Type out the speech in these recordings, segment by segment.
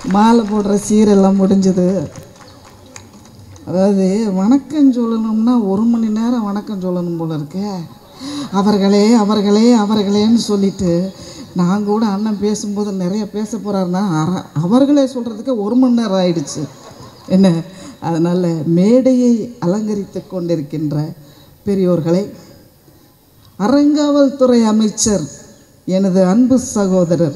மாலை போடுற சீரெல்லாம் முடிஞ்சது அதாவது வணக்கம் சொல்லணும்னா ஒரு மணி நேரம் வணக்கம் சொல்லணும் போல இருக்கே அவர்களே அவர்களே அவர்களேன்னு சொல்லிட்டு நான் கூட அண்ணன் பேசும்போது நிறைய பேச போகிறாருன்னா அர- அவர்களே சொல்கிறதுக்கு ஒரு மணி நேரம் ஆயிடுச்சு என்ன அதனால் மேடையை அலங்கரித்து கொண்டிருக்கின்ற பெரியோர்களை அறங்காவல்துறை அமைச்சர் எனது அன்பு சகோதரர்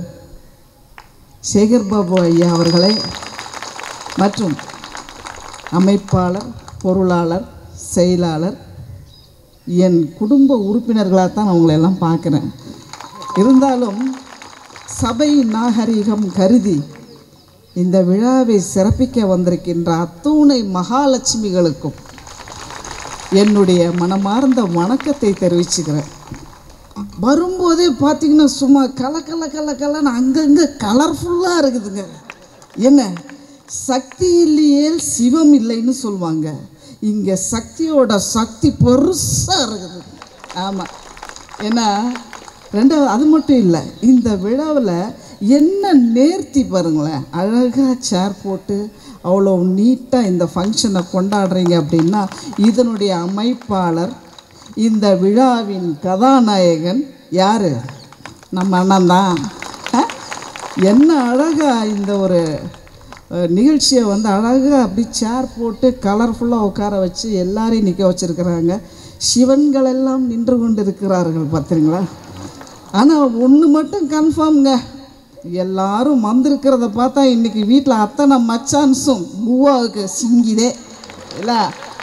சேகர் பாபு ஐயா அவர்களை மற்றும் அமைப்பாளர் பொருளாளர் செயலாளர் என் குடும்ப உறுப்பினர்களாக தான் நான் உங்களை எல்லாம் பார்க்குறேன் இருந்தாலும் சபை நாகரிகம் கருதி இந்த விழாவை சிறப்பிக்க வந்திருக்கின்ற அத்துணை மகாலட்சுமிகளுக்கும் என்னுடைய மனமார்ந்த வணக்கத்தை தெரிவிச்சுக்கிறேன் வரும்போதே பார்த்தீங்கன்னா சும்மா கல கல கல கலன்னு அங்கங்கே கலர்ஃபுல்லாக இருக்குதுங்க என்ன சக்தி இல்லையே சிவம் இல்லைன்னு சொல்லுவாங்க இங்கே சக்தியோட சக்தி பெருசாக இருக்குது ஆமாம் ஏன்னா ரெண்டாவது அது மட்டும் இல்லை இந்த விழாவில் என்ன நேர்த்தி பாருங்களேன் அழகாக சேர் போட்டு அவ்வளோ நீட்டாக இந்த ஃபங்க்ஷனை கொண்டாடுறீங்க அப்படின்னா இதனுடைய அமைப்பாளர் இந்த விழாவின் கதாநாயகன் யார் நம்ம அண்ணன் தான் என்ன அழகாக இந்த ஒரு அஹ், நிகழ்ச்சியை வந்து அழகாக அப்படி சேர் போட்டு கலர்ஃபுல்லாக உட்கார வச்சு எல்லாரையும் நிற்க வச்சுருக்கிறாங்க சிவன்கள் எல்லாம் நின்று கொண்டு இருக்கிறார்கள் பார்த்தீங்களா ஆனால் ஒன்று மட்டும் கன்ஃபார்ம்ங்க எல்லாரும் வந்திருக்கிறத பார்த்தா இன்னைக்கு வீட்டில் அத்தனை மச்சான்ஸும் பூவாவுக்கு சிங்கிதே இல்லை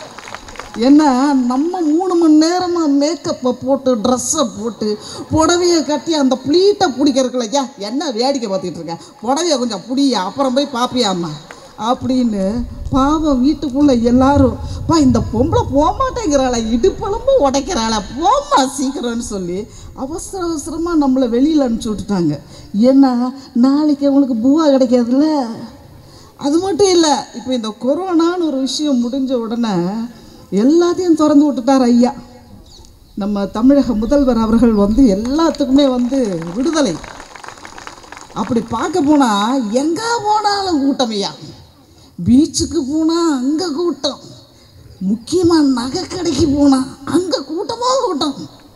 ஏன்னா நம்ம மூணு மணி நேரமாக மேக்கப்பை போட்டு ட்ரெஸ்ஸை போட்டு புடவையை கட்டி அந்த ப்ளீட்டை பிடிக்கிறதுக்குள்ள ஐயா என்ன வேடிக்கை பார்த்துக்கிட்டு இருக்கேன் புடவைய கொஞ்சம் பிடியா அப்புறம் போய் பாப்பியாம்மா அப்படின்னு பாவம் வீட்டுக்குள்ளே எல்லாரும் பா இந்த பொம்பளை போக மாட்டேங்கிறாள இடுப்பளம்பு உடைக்கிறாள போம்மா சீக்கிரம்னு சொல்லி அவசர அவசரமாக நம்மளை வெளியில் அனுப்பிச்சி விட்டுட்டாங்க ஏன்னா நாளைக்கு அவங்களுக்கு பூவா கிடைக்காதுல்ல அது மட்டும் இல்லை இப்போ இந்த கொரோனான்னு ஒரு விஷயம் முடிஞ்ச உடனே எல்லாத்தையும் திறந்து விட்டுட்டார் ஐயா நம்ம தமிழக முதல்வர் அவர்கள் வந்து எல்லாத்துக்குமே வந்து விடுதலை அப்படி பார்க்க போனால் எங்கே போனாலும் கூட்டம் ஐயா பீச்சுக்கு போனால் அங்கே கூட்டம் முக்கியமாக நகை கடைக்கு போனால் அங்கே கூட்டமாக கூட்டம்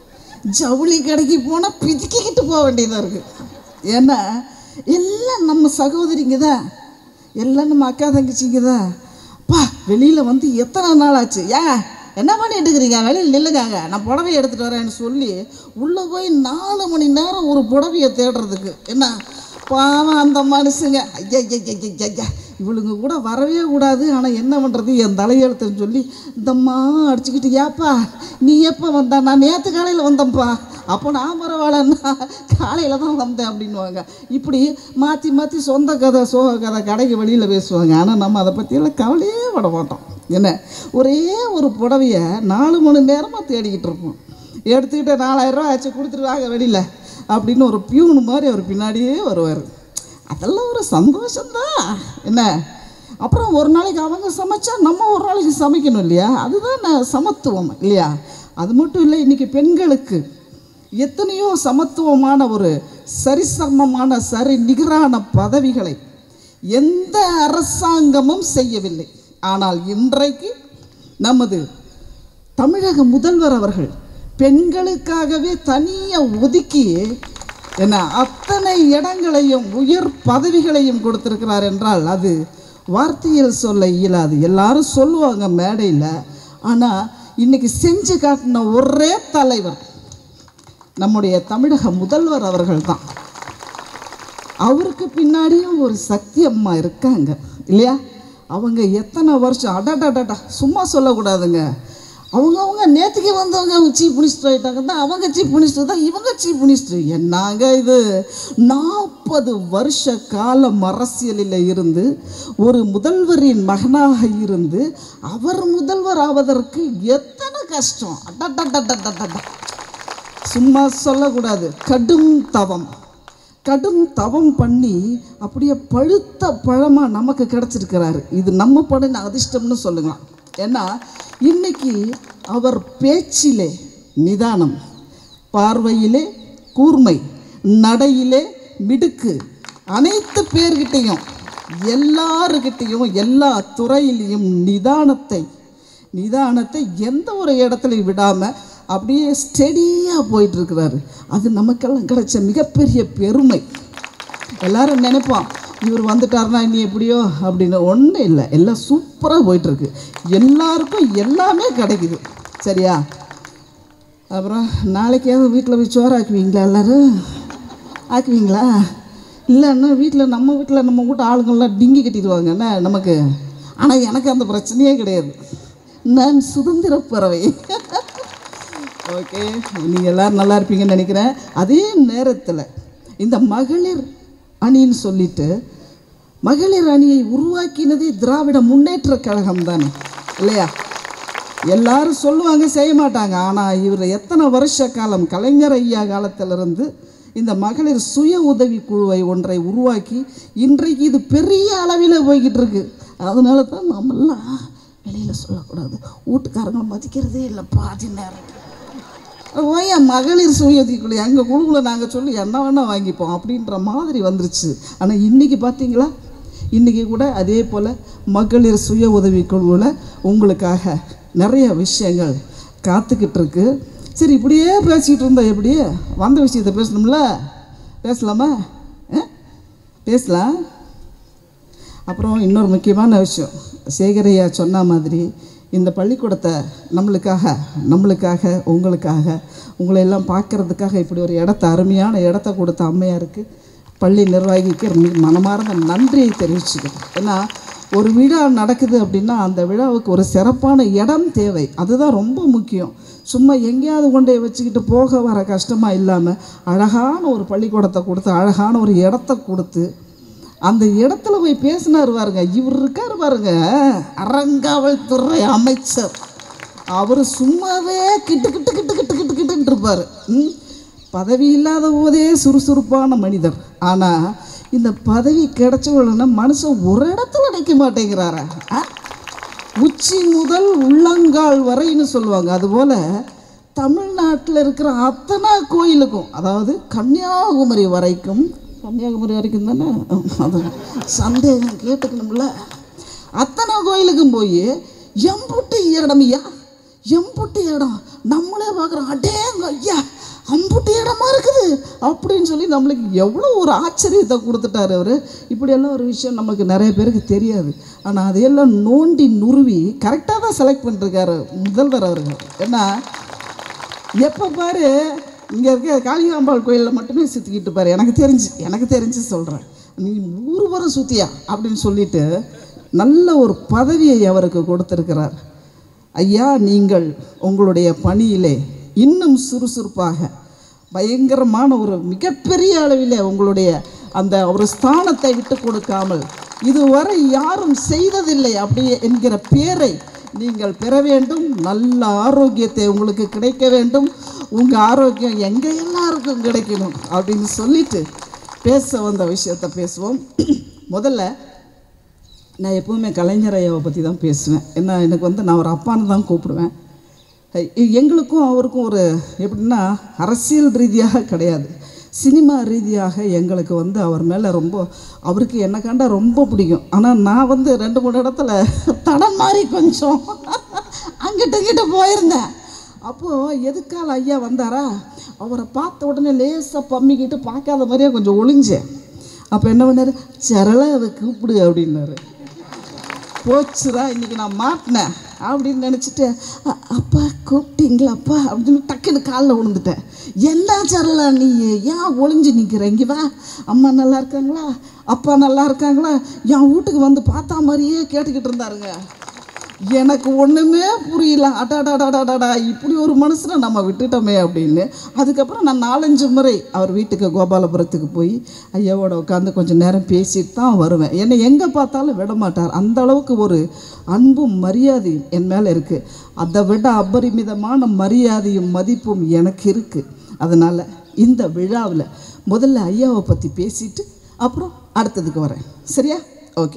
ஜவுளி கடைக்கு போனால் பிதுக்கிக்கிட்டு போக வேண்டியதாக இருக்குது ஏன்னா எல்லாம் நம்ம சகோதரிங்க தான் எல்லாம் நம்ம அக்கா தங்கச்சிங்க தான் பா வெளியில் வந்து எத்தனை நாள் ஆச்சு ஏன் என்ன பண்ணிட்டு இருக்கிறீங்க வெளியில் நில்லுங்க நான் புடவையை எடுத்துகிட்டு வரேன்னு சொல்லி உள்ளே போய் நாலு மணி நேரம் ஒரு புடவையை தேடுறதுக்கு என்ன பாவம் அந்த மனுஷங்க ஐயா ஐயா ஐயா ஐயா, ஐயா இவளுங்க கூட வரவே கூடாது ஆனால் என்ன பண்ணுறது என் தலையெழுத்துன்னு சொல்லி இந்தம்மா அடிச்சுக்கிட்டு ஏப்பா நீ எப்போ வந்தா நான் நேற்று காலையில் வந்தேன்ப்பா அப்போ நான் பரவாயில்லன்னா காலையில் தான் வந்தேன் அப்படின்வாங்க இப்படி மாற்றி மாற்றி சொந்த கதை சோக கதை கடைக்கு வெளியில் பேசுவாங்க ஆனால் நம்ம அதை பற்றியெல்லாம் கவலையே பட மாட்டோம் என்ன ஒரே ஒரு புடவைய நாலு மணி நேரமாக தேடிக்கிட்டு இருப்போம் எடுத்துக்கிட்டு நாலாயிரரூவா ஆச்சு கொடுத்துருவாங்க வெளியில் அப்படின்னு ஒரு பியூனு மாதிரி அவர் பின்னாடியே வருவார் அதெல்லாம் ஒரு சந்தோஷம்தான் என்ன அப்புறம் ஒரு நாளைக்கு அவங்க சமைச்சா நம்ம ஒரு நாளைக்கு சமைக்கணும் இல்லையா அதுதான் நான் சமத்துவம் இல்லையா அது மட்டும் இல்லை இன்றைக்கி பெண்களுக்கு எத்தனையோ சமத்துவமான ஒரு சரிசமமான சரி நிகரான பதவிகளை எந்த அரசாங்கமும் செய்யவில்லை ஆனால் இன்றைக்கு நமது தமிழக முதல்வர் அவர்கள் பெண்களுக்காகவே தனியாக ஒதுக்கி என்ன அத்தனை இடங்களையும் உயர் பதவிகளையும் கொடுத்திருக்கிறார் என்றால் அது வார்த்தையில் சொல்ல இயலாது எல்லாரும் சொல்லுவாங்க மேடையில் ஆனால் இன்னைக்கு செஞ்சு காட்டின ஒரே தலைவர் நம்முடைய தமிழக முதல்வர் அவர்கள் தான் அவருக்கு பின்னாடியும் ஒரு சக்தி அம்மா இருக்காங்க இல்லையா அவங்க எத்தனை வருஷம் அடடடடா சும்மா சொல்லக்கூடாதுங்க அவங்க அவங்க நேற்றுக்கு வந்தவங்க சீஃப் மினிஸ்டர் ஆகிட்டாங்க தான் அவங்க சீஃப் மினிஸ்டர் தான் இவங்க சீஃப் மினிஸ்டர் என்னங்க இது நாற்பது வருஷ காலம் அரசியலில் இருந்து ஒரு முதல்வரின் மகனாக இருந்து அவர் முதல்வர் ஆவதற்கு எத்தனை கஷ்டம் அடடடடடடடா சும்மா சொல்லக்கூடாது கடும் தவம் கடும் தவம் பண்ணி அப்படியே பழுத்த பழமாக நமக்கு கிடச்சிருக்கிறாரு இது நம்ம பண்ணின அதிர்ஷ்டம்னு சொல்லுங்களாம் ஏன்னா இன்னைக்கு அவர் பேச்சிலே நிதானம் பார்வையிலே கூர்மை நடையிலே மிடுக்கு அனைத்து பேர்கிட்டையும் எல்லாருக்கிட்டேயும் எல்லா துறையிலையும் நிதானத்தை நிதானத்தை எந்த ஒரு இடத்துலையும் விடாமல் அப்படியே ஸ்டெடியாக போயிட்டுருக்கிறாரு அது நமக்கெல்லாம் கிடைச்ச மிகப்பெரிய பெருமை எல்லாரும் நினைப்போம் இவர் வந்துட்டாருன்னா இனி எப்படியோ அப்படின்னு ஒன்றும் இல்லை எல்லாம் சூப்பராக போயிட்டுருக்கு எல்லாருக்கும் எல்லாமே கிடைக்குது சரியா அப்புறம் நாளைக்காவது வீட்டில் போய் சோறு ஆக்குவீங்களா எல்லோரும் ஆக்குவீங்களா இல்லைன்னா வீட்டில் நம்ம வீட்டில் நம்ம வீட்டு ஆளுங்கள்லாம் டிங்கி கட்டிடுவாங்க என்ன நமக்கு ஆனால் எனக்கு அந்த பிரச்சனையே கிடையாது நான் சுதந்திர பறவை ஓகே நீங்கள் எல்லோரும் நல்லா இருப்பீங்கன்னு நினைக்கிறேன் அதே நேரத்தில் இந்த மகளிர் அணின்னு சொல்லிட்டு மகளிர் அணியை உருவாக்கினதே திராவிட முன்னேற்ற கழகம் தானே இல்லையா எல்லாரும் சொல்லுவாங்க செய்ய மாட்டாங்க ஆனால் இவர் எத்தனை வருஷ காலம் கலைஞர் ஐயா காலத்திலிருந்து இந்த மகளிர் சுய உதவி குழுவை ஒன்றை உருவாக்கி இன்றைக்கு இது பெரிய அளவில் போய்கிட்டு இருக்கு அதனால தான் நம்மெல்லாம் வெளியில் சொல்லக்கூடாது வீட்டுக்காரங்களை மதிக்கிறதே இல்லை பாதி நேரம் ஓயா மகளிர் சுய உதவிக்குழு எங்கள் குழுவில் நாங்கள் சொல்லி என்ன வேணால் வாங்கிப்போம் அப்படின்ற மாதிரி வந்துருச்சு ஆனால் இன்றைக்கி பார்த்தீங்களா இன்றைக்கி கூட அதே போல் மகளிர் சுய உதவி குழுவில் உங்களுக்காக நிறைய விஷயங்கள் காத்துக்கிட்டு இருக்கு சரி இப்படியே பேசிக்கிட்டு இருந்தா எப்படியே வந்த விஷயத்தை பேசணும்ல பேசலாமா ஆ? பேசலாம் அப்புறம் இன்னொரு முக்கியமான விஷயம் சேகரையா சொன்ன மாதிரி இந்த பள்ளிக்கூடத்தை நம்மளுக்காக நம்மளுக்காக உங்களுக்காக உங்களை எல்லாம் பார்க்கறதுக்காக இப்படி ஒரு இடத்த அருமையான இடத்த கொடுத்த அம்மையாருக்கு பள்ளி நிர்வாகிக்கு மி- மனமார்ந்த நன்றியை தெரிவிச்சுக்கிறேன் ஏன்னா ஒரு விழா நடக்குது அப்படின்னா அந்த விழாவுக்கு ஒரு சிறப்பான இடம் தேவை அதுதான் ரொம்ப முக்கியம் சும்மா எங்கேயாவது கொண்டு போய் வச்சுக்கிட்டு போக வர கஷ்டமாக இல்லாமல் அழகான ஒரு பள்ளிக்கூடத்தை கொடுத்து அழகான ஒரு இடத்த கொடுத்து அந்த இடத்துல போய் பேசினார் பாருங்க இவர் இருக்கார் பாருங்க அறங்காவல்துறை அமைச்சர் அவர் சும்மாவே கிட்டு கிட்டு கிட்டு கிட்டு கிட்டு கிட்டுன்னு இருப்பார் ம்? பதவி இல்லாத போதே சுறுசுறுப்பான மனிதர் ஆனால் இந்த பதவி கிடைச்ச உடனே மனுஷன் ஒரு இடத்துல நிற்க மாட்டேங்கிறாரா ஆ? உச்சி முதல் உள்ளங்கால் வரைன்னு சொல்லுவாங்க அதுபோல் தமிழ்நாட்டில் இருக்கிற அத்தனை கோயிலுக்கும் அதாவது கன்னியாகுமரி வரைக்கும் கன்னியாகுமரி வரைக்கும் தானே அது சந்தேகம் கேட்டுக்கணும்ல அத்தனை கோயிலுக்கும் போய் எம்புட்டு இடமையா எம்புட்டு இடம் நம்மளே பார்க்குறோம் அடேங்க ஐயா அம்புட்டு இடமா இருக்குது அப்படின்னு சொல்லி நம்மளுக்கு எவ்வளோ ஒரு ஆச்சரியத்தை கொடுத்துட்டாரு அவர் இப்படியெல்லாம் ஒரு விஷயம் நமக்கு நிறைய பேருக்கு தெரியாது ஆனால் அதையெல்லாம் நோண்டி நுருவி கரெக்டாக தான் செலக்ட் பண்ணிருக்காரு முதல்வர் அவர்கள் ஏன்னா எப்போ பாரு இங்கே இருக்க காளிகாம்பாள் கோயிலில் மட்டுமே சுற்றிக்கிட்டு பாரு எனக்கு தெரிஞ்சு எனக்கு தெரிஞ்சு சொல்கிறேன் நீ ஊர் வர சுற்றியா அப்படின்னு சொல்லிட்டு நல்ல ஒரு பதவியை அவருக்கு கொடுத்திருக்கிறார் ஐயா நீங்கள் உங்களுடைய பணியிலே இன்னும் சுறுசுறுப்பாக பயங்கரமான ஒரு மிகப்பெரிய அளவில் உங்களுடைய அந்த ஒரு ஸ்தானத்தை விட்டு கொடுக்காமல் இதுவரை யாரும் செய்ததில்லை அப்படி என்கிற பேரை நீங்கள் பெற வேண்டும் நல்ல ஆரோக்கியத்தை உங்களுக்கு கிடைக்க வேண்டும் உங்கள் ஆரோக்கியம் எங்கள் எல்லாருக்கும் கிடைக்கணும் அப்படின்னு சொல்லிட்டு பேச வந்த விஷயத்தை பேசுவோம் முதல்ல நான் எப்பவுமே கலைஞர் ஐயாவை பற்றி தான் பேசுவேன் ஏன்னா எனக்கு வந்து நான் ஒரு அப்பான்னு தான் கூப்பிடுவேன் எ- எங்களுக்கும் அவருக்கும் ஒரு எப்படின்னா அரசியல் ரீதியாக கிடையாது சினிமா ரீதியாக எங்களுக்கு வந்து அவர் மேலே ரொம்ப அவருக்கு என்ன கண்டா ரொம்ப பிடிக்கும் ஆனால் நான் வந்து ரெண்டு மூணு இடத்துல தடம் மாதிரி கொஞ்சம் அங்கிட்ட இங்கிட்ட போயிருந்தேன் அப்போது எதுக்கால ஐயா வந்தாரா அவரை பார்த்த உடனே லேசாக பம்மிக்கிட்டு பார்க்காத மாதிரியே கொஞ்சம் ஒளிஞ்சேன் அப்போ என்ன பண்ணாரு சரளா அதை கூப்பிடு அப்படின்னாரு போச்சுடா இன்னைக்கு நான் மாட்டினேன் அப்படின்னு நினச்சிட்டு "அ- அப்பா கூப்பிட்டீங்களாப்பா அப்படின்னு டக்குன்னு காலில் விழுந்துட்டேன் என்ன சரலா நீ ஏன் ஒளிஞ்சு நிற்கிற இங்கே வா அம்மா நல்லா இருக்காங்களா அப்பா நல்லா இருக்காங்களா என் வீட்டுக்கு வந்து பார்த்தா மாதிரியே கேட்டுக்கிட்டு இருந்தாருங்க எனக்கு ஒன்றுமே புரியல அடாடாடாடாடா இப்படி ஒரு மனுஷனை நம்ம விட்டுட்டோமே அப்படின்னு அதுக்கப்புறம் நான் நாலஞ்சு முறை அவர் வீட்டுக்கு கோபாலபுரத்துக்கு போய் ஐயாவோட உட்காந்து கொஞ்சம் நேரம் பேசிட்டு தான் வருவேன் என்னை எங்கே பார்த்தாலும் விட மாட்டார் அந்த அளவுக்கு ஒரு அன்பும் மரியாதையும் என் மேலே இருக்குது அதை விட அபரிமிதமான மரியாதையும் மதிப்பும் எனக்கு இருக்குது அதனால் இந்த விழாவில் முதல்ல ஐயாவை பற்றி பேசிட்டு அப்புறம் அடுத்ததுக்கு வரேன் சரியா ஓகே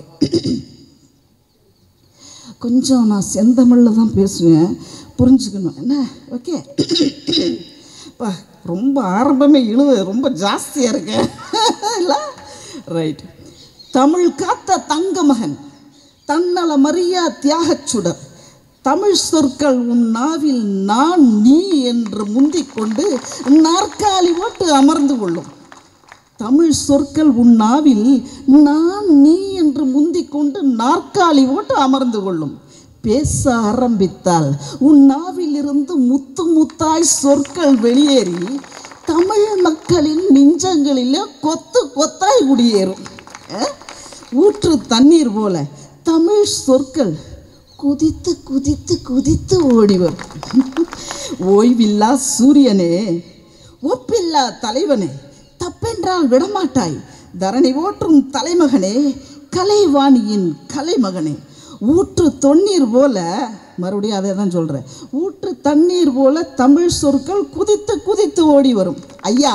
கொஞ்சம் நான் செந்தமிழில் தான் பேசுவேன் புரிஞ்சுக்கணும் என்ன ஓகே பா ரொம்ப ஆரம்பமே இழுவு ரொம்ப ஜாஸ்தியாக இருக்கு இல்லை ரைட் தமிழ் காத்த தங்க மகன் தன்னல மரியா தியாகச் சுடர் தமிழ் சொற்கள் உன் நாவில் நான் நீ என்று முந்திக் கொண்டு நாற்காலி போட்டு அமர்ந்து கொள்ளும் தமிழ் சொற்கள் உன் நாவில் நான் நீ என்று முந்திக் கொண்டு நாற்காலி போட்டு அமர்ந்து கொள்ளும் பேச ஆரம்பித்தால் உன் நாவிலிருந்து முத்து முத்தாய் சொற்கள் வெளியேறி தமிழ் மக்களின் நெஞ்சங்களிலே கொத்து கொத்தாய் குடியேறும் அஹ்? ஊற்று தண்ணீர் போல தமிழ் சொற்கள் குதித்து குதித்து குதித்து ஓடி வரும் ஓய்வில்லா சூரியனே ஒப்பில்லா தலைவனே தப்பென்றால் விடமாட்டாய் தரணி ஓற்றும் தலைமகனே கலைவாணியின் கலைமகனே ஊற்று தொன்னீர் போல மறுபடியும் அதே தான் சொல்கிறேன் ஊற்று தண்ணீர் போல தமிழ் சொற்கள் குதித்து குதித்து ஓடி வரும் ஐயா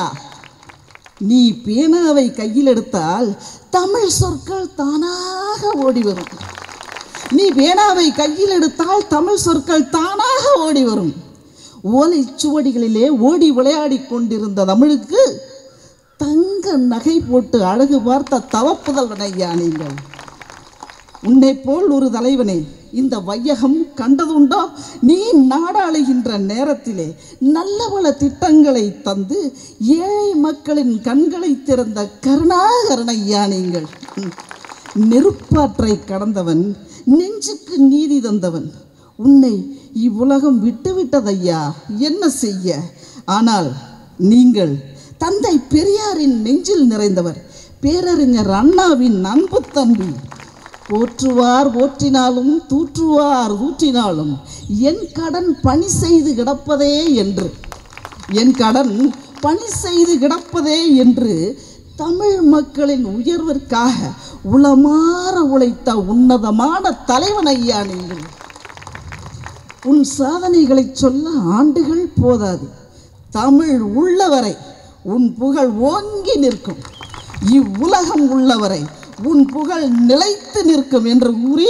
நீ பேனாவை கையில் எடுத்தால் தமிழ் சொற்கள் தானாக ஓடி வரும் நீ பேனாவை கையில் எடுத்தால் தமிழ் சொற்கள் தானாக ஓடி வரும் ஓலை சுவடிகளிலே ஓடி விளையாடி கொண்டிருந்த தமிழுக்கு தங்க நகை போட்டு அழகு பார்த்த தவப்புதல்வன் ஐயா நீங்கள் உன்னை போல் ஒரு தலைவனே இந்த வையகம் கண்டதுண்டோ நீ நாடாளுகின்ற நேரத்திலே நல்ல பல திட்டங்களை தந்து ஏழை மக்களின் கண்களை திறந்த கருணாகரன் ஐயா நீங்கள் ம். நெருப்பாற்றை கடந்தவன் நெஞ்சுக்கு நீதி தந்தவன் உன்னை இவ்வுலகம் விட்டுவிட்டதையா என்ன செய்ய ஆனால் நீங்கள் தந்தை பெரியாரின் நெஞ்சில் நிறைந்தவர் பேரறிஞர் அண்ணாவின் அன்பு தம்பி போற்றுவார் போற்றினாலும் தூற்றுவார் தூற்றினாலும் என் கடன் பணி செய்து கிடப்பதே என்று என் கடன் பணி செய்து கிடப்பதே என்று தமிழ் மக்களின் உயர்விற்காக உளமாற உழைத்த உன்னதமான தலைவன் ஐயா நீங்கள் உன் சாதனைகளை சொல்ல ஆண்டுகள் போதாது தமிழ் உள்ளவரை உன் புகழ் ஓங்கி நிற்கும் இவ்வுலகம் உள்ளவரை உன் புகழ் நிலைத்து நிற்கும் என்று கூறி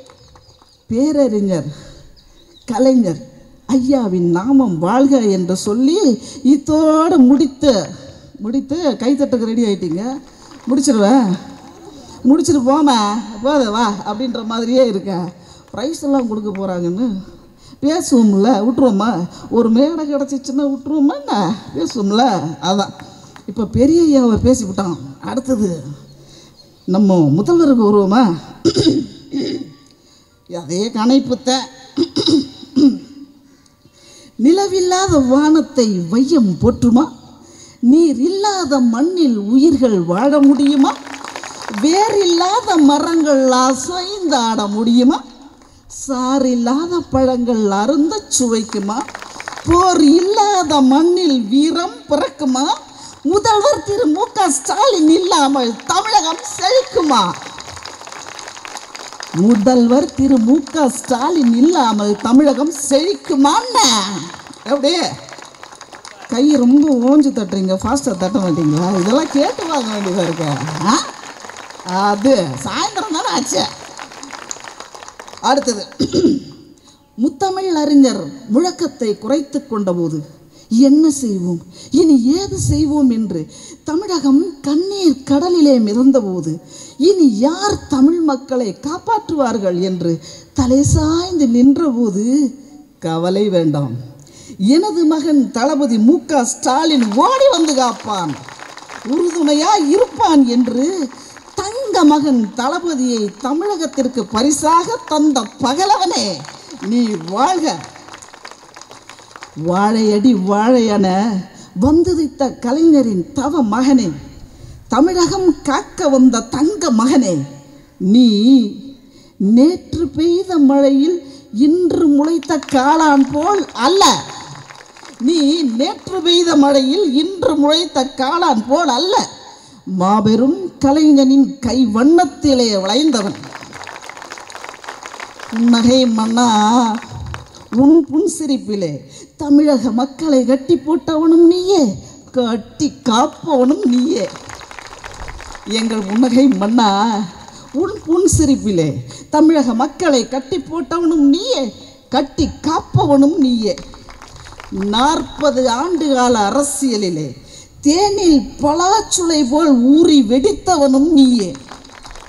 பேரறிஞர் கலைஞர் ஐயாவின் நாமம் வாழ்க என்று சொல்லி இத்தோடு முடித்து முடித்து கைத்தட்டுக்கு ரெடி ஆயிட்டீங்க முடிச்சிருவேன் முடிச்சிட்டு போமா போத வா அப்படின்ற மாதிரியே இருக்க ப்ரைஸ் எல்லாம் கொடுக்க போகிறாங்கன்னு பேசுவோம்ல விட்டுருவோமா ஒரு மேடை கிடச்சிச்சுன்னா விட்டுருவோமா என்ன பேசுவோம்ல அதான் இப்போ பெரிய ஐயாவை பேசிவிட்டான் அடுத்தது நம்ம முதல்வருக்கு வருவோமா அதே கணைப்புத்த நிலவில்லாத வானத்தை வையம் போற்றுமா நீர் இல்லாத மண்ணில் உயிர்கள் வாழ முடியுமா வேறில்லாத மரங்கள் அசைந்தாட முடியுமா சாறில்லாத பழங்கள் அருந்த சுவைக்குமா போர் இல்லாத மண்ணில் வீரம் பிறக்குமா முதல்வர் திரு மு க ஸ்டாலின் இல்லாமல் தமிழகம் செழிக்குமா முதல்வர் திரு மு க ஸ்டாலின் இல்லாமல் தமிழகம் செழிக்குமான்னு அப்படியே கை ரொம்ப ஓஞ்சு தட்டுறீங்க ஃபாஸ்ட்டாக தட்ட மாட்டீங்களா இதெல்லாம் கேட்டு வாங்க வேண்டியதாக இருக்கு ஆ? அது சாயந்தரம் தானே ஆச்சு அடுத்தது முத்தமிழ் அறிஞர் முழக்கத்தை குறைத்து கொண்டபோது என்ன செய்வோம் இனி ஏது செய்வோம் என்று தமிழகம் கண்ணீர் கடலிலே மிதந்தபோது இனி யார் தமிழ் மக்களை காப்பாற்றுவார்கள் என்று தலை சாய்ந்து நின்றபோது கவலை வேண்டாம் எனது மகன் தளபதி மு க ஸ்டாலின் ஓடி வந்து காப்பான் உறுதுணையா இருப்பான் என்று தங்க மகன் தளபதியை தமிழகத்திற்கு பரிசாக தந்த பகலவனே நீ வாழ்க வாழையடி வாழையன வந்துதித்த கலைஞரின் தவ மகனே தமிழகம் காக்க வந்த தங்க மகனே நீ நேற்று பெய்த மழையில் இன்று முளைத்த காளான் போல் அல்ல நீ நேற்று பெய்த மழையில் இன்று முளைத்த காளான் போல் அல்ல மாபெரும் கலைஞனின் கை வண்ணத்திலே விளைந்தவன் புன்னகை மன்னா உன் புன்சிரிப்பிலே தமிழக மக்களை கட்டி போட்டவனும் நீயே கட்டி காப்பவனும் நீயே எங்கள் புன்னகை மன்னா உன் புன்சிரிப்பிலே தமிழக மக்களை கட்டி போட்டவனும் நீயே கட்டி காப்பவனும் நீயே நாற்பது ஆண்டுகால அரசியலிலே தேனில் பலாச்சுளை போல் ஊறி வெடித்தவனும் நீயே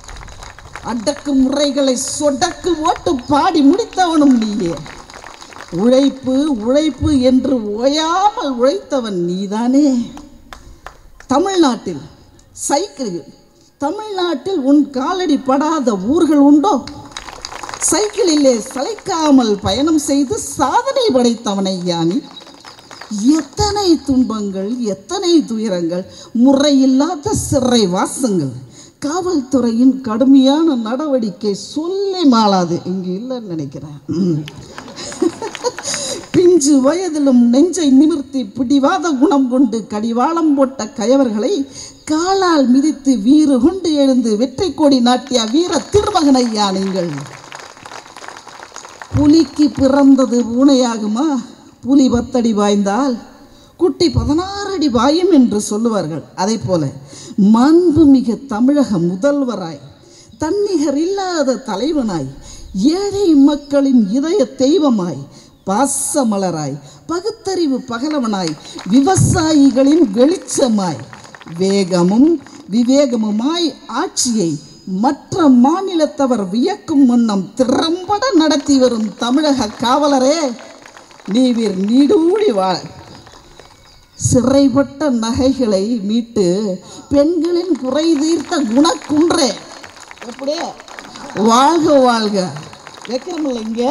அடக்கு முறைகளை சொடக்கு ஓட்டு பாடி முடித்தவனும் நீயே உழைப்பு உழைப்பு என்று ஓயாமல் உழைத்தவன் நீதானே தமிழ்நாட்டில் சைக்கிள் தமிழ்நாட்டில் உன் காலடி படாத ஊர்கள் உண்டோ சைக்கிளிலே சளைக்காமல் பயணம் செய்து சாதனை படைத்தவனை யானி எத்தனை துன்பங்கள் எத்தனை துயரங்கள் முறையில்லாத சிறை வாசங்கள் காவல்துறையின் கடுமையான நடவடிக்கை சொல்லி மாளாது இங்கு இல்லைன்னு நினைக்கிறேன் ம். பிஞ்சு வயதிலும் நெஞ்சை நிமிர்த்தி பிடிவாத குணம் கொண்டு கடிவாளம் போட்ட கயவர்களை காலால் மிதித்து வீறு கொண்டு எழுந்து வெற்றி கொடி நாட்டிய வீர திருமகனையா நீங்கள் புலிக்கு பிறந்தது பூனையாகுமா புலி பத்தடி பாய்ந்தால் குட்டி பதினாறு அடி பாயும் என்று சொல்லுவார்கள் அதே போல மாண்புமிகு தமிழக முதல்வராய் தன்னிகர் இல்லாத தலைவனாய் ஏழை மக்களின் இதய தெய்வமாய் பாசமலராய் பகுத்தறிவு பகலவனாய் விவசாயிகளின் வெளிச்சமாய் வேகமும் விவேகமுமாய் ஆட்சியை மற்ற மாநிலத்தவர் வியக்கும் வண்ணம் திறம்பட நடத்தி வரும் தமிழக காவலரே நீவிர் நீடூழி வாழ் சிறைப்பட்ட நகைகளை மீட்டு பெண்களின் குறை தீர்த்த குணக்குன்றே எப்படியே வாழ்க வாழ்க வைக்கிறமில்ல இங்க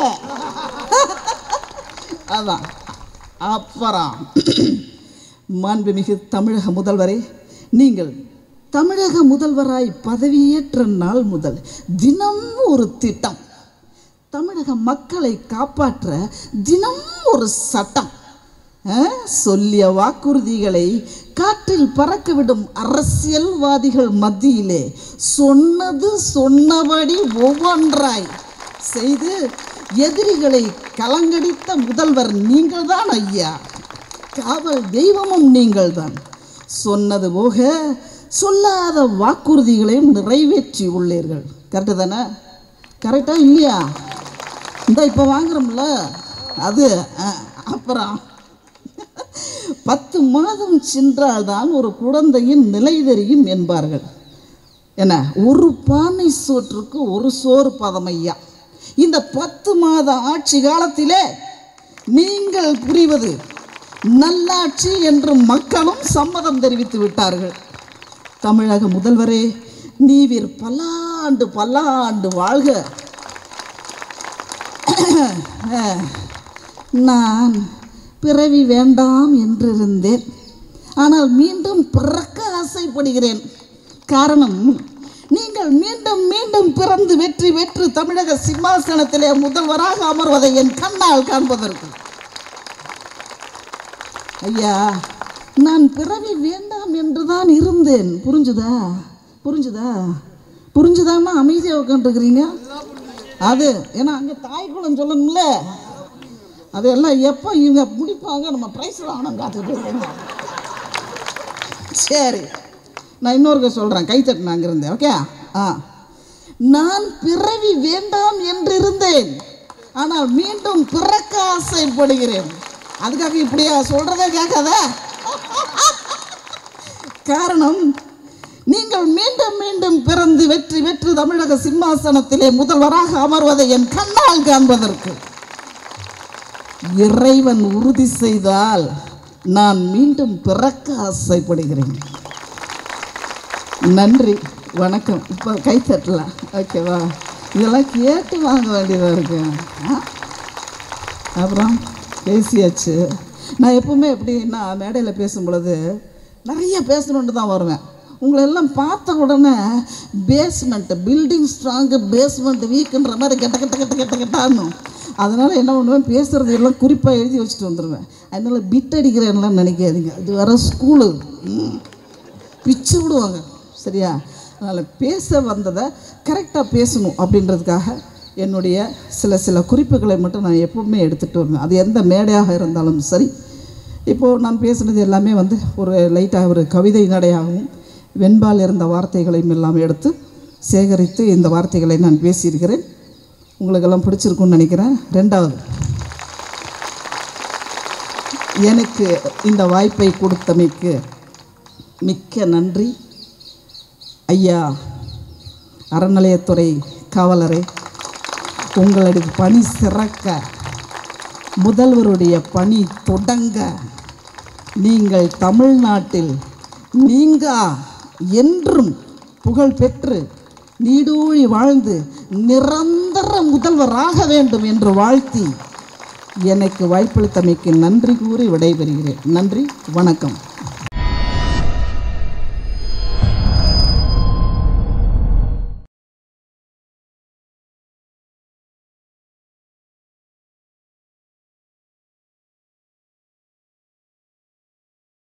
அதான் அப்புறம் மாண்புமிகு தமிழக முதல்வரே நீங்கள் தமிழக முதல்வராய் பதவியேற்ற நாள் முதல் தினம் ஒரு திட்டம் தமிழக மக்களை காப்பாற்ற தினம் ஒரு சட்டம் ஆ, சொல்லிய வாக்குறுதிகளை காற்றில் பறக்கவிடும் அரசியல்வாதிகள் மத்தியிலே சொன்னது சொன்னபடி ஒவ்வொன்றாய் செய்து எதிரிகளை கலங்கடித்த முதல்வர் நீங்கள்தான் ஐயா காவல் தெய்வமும் நீங்கள்தான் சொன்னது போக சொல்லாத வாக்குறுதிகளையும் நிறைவேற்றி உள்ளீர்கள் கரெக்டு தானே கரெக்டா இல்லையா இந்த இப்போ வாங்குறோம்ல அது அஹ், அப்புறம் பத்து மாதம் சென்றால்தான் ஒரு குழந்தையின் நிலை தெரியும் என்பார்கள் என்ன ஒரு பானை சோற்றுக்கு ஒரு சோறு பதம் ஐயா இந்த பத்து மாத ஆட்சி காலத்திலே நீங்கள் புரிவது நல்லாட்சி என்று மக்களும் சம்மதம் தெரிவித்து விட்டார்கள் தமிழக முதல்வரே நீவிர் பல்லாண்டு பல்லாண்டு வாழ்க நான் பிறவி வேண்டாம் என்றிருந்தேன் ஆனால் மீண்டும் பிறக்க ஆசைப்படுகிறேன் காரணம் நீங்கள் மீண்டும் மீண்டும் பிறந்து வெற்றி பெற்று தமிழக சிம்மாசனத்திலே முதல்வராக அமர்வதை என் கண்ணால் காண்பதற்கு ஐயா நான் பிறவி வேண்டாம் என்றுதான் இருந்தேன் புரிஞ்சுதா புரிஞ்சுதா புரிஞ்சுதான்னா அமைதியாக உட்காந்துருக்குறீங்க அது ஏன்னா அங்கே தாய்க்குளம் சொல்லணும்ல அதெல்லாம் எப்போ இவங்க முடிப்பாங்க நம்ம ப்ரைஸ் வாங்கணும் காத்துக்கிட்டு இருக்கோம் சரி நான் இன்னொருக்க சொல்கிறேன் கை தட்டு நான் இருந்தேன் ஓகே ஆ நான் பிறவி வேண்டாம் என்றிருந்தேன் ஆனால் மீண்டும் பிறக்க ஆசைப்படுகிறேன் அதுக்காக இப்படியா சொல்கிறதே கேட்காத காரணம் நீங்கள் மீண்டும் மீண்டும் பிறந்து வெற்றி பெற்று தமிழக சிம்மாசனத்திலே முதல்வராக அமர்வதை என் கண்ணால் காண்பதற்கு இறைவன் உறுதி செய்தால் நான் மீண்டும் பிறக்க ஆசைப்படுகிறேன் நன்றி வணக்கம் இப்போ கை தட்டலாம் ஓகேவா இதெல்லாம் கேட்டு வாங்க வேண்டியதாக இருக்கு ஆ? அப்புறம் பேசியாச்சு நான் எப்பவுமே எப்படின்னா மேடையில் பேசும் பொழுது நிறைய பேசணுன்ட்டு தான் வருவேன் உங்களை எல்லாம் பார்த்த உடனே பேஸ்மெண்ட் பில்டிங் ஸ்ட்ராங்கு பேஸ்மெண்ட் வீக்குன்ற மாதிரி கெட்ட கெட்ட கெட்ட கெட்ட கெட்டானும் அதனால் என்ன பண்ணுவேன் பேசுகிறது எல்லாம் குறிப்பாக எழுதி வச்சுட்டு வந்துடுவேன் அதனால் பிட் அடிக்கிறேன்லாம் நினைக்காதீங்க இது வர ஸ்கூலு ம். பிச்சு விடுவாங்க சரியா அதனால் பேச வந்ததை கரெக்டாக பேசணும் அப்படின்றதுக்காக என்னுடைய சில சில குறிப்புகளை மட்டும் நான் எப்பவுமே எடுத்துகிட்டு வருவேன் அது எந்த மேடையாக இருந்தாலும் சரி இப்போது நான் பேசுனது எல்லாமே வந்து ஒரு லைட்டாக ஒரு கவிதை நடையாகவும் வெண்பால் இருந்த வார்த்தைகளையும் எல்லாம் எடுத்து சேகரித்து இந்த வார்த்தைகளை நான் பேசியிருக்கிறேன் உங்களுக்கெல்லாம் பிடிச்சிருக்கும்னு நினைக்கிறேன் ரெண்டாவது எனக்கு இந்த வாய்ப்பை கொடுத்தமைக்கு மிக்க நன்றி ஐயா அறநிலையத்துறை காவலரே உங்களுடைய பணி சிறக்க முதல்வருடைய பணி தொடங்க நீங்கள் தமிழ்நாட்டில் நீங்கா என்றும் புகழ் பெற்று நீடூழி வாழ்ந்து நிரந்தர முதல்வராக வேண்டும் என்று வாழ்த்தி எனக்கு வாய்ப்பளித்தமைக்கு நன்றி கூறி விடைபெறுகிறேன் நன்றி வணக்கம்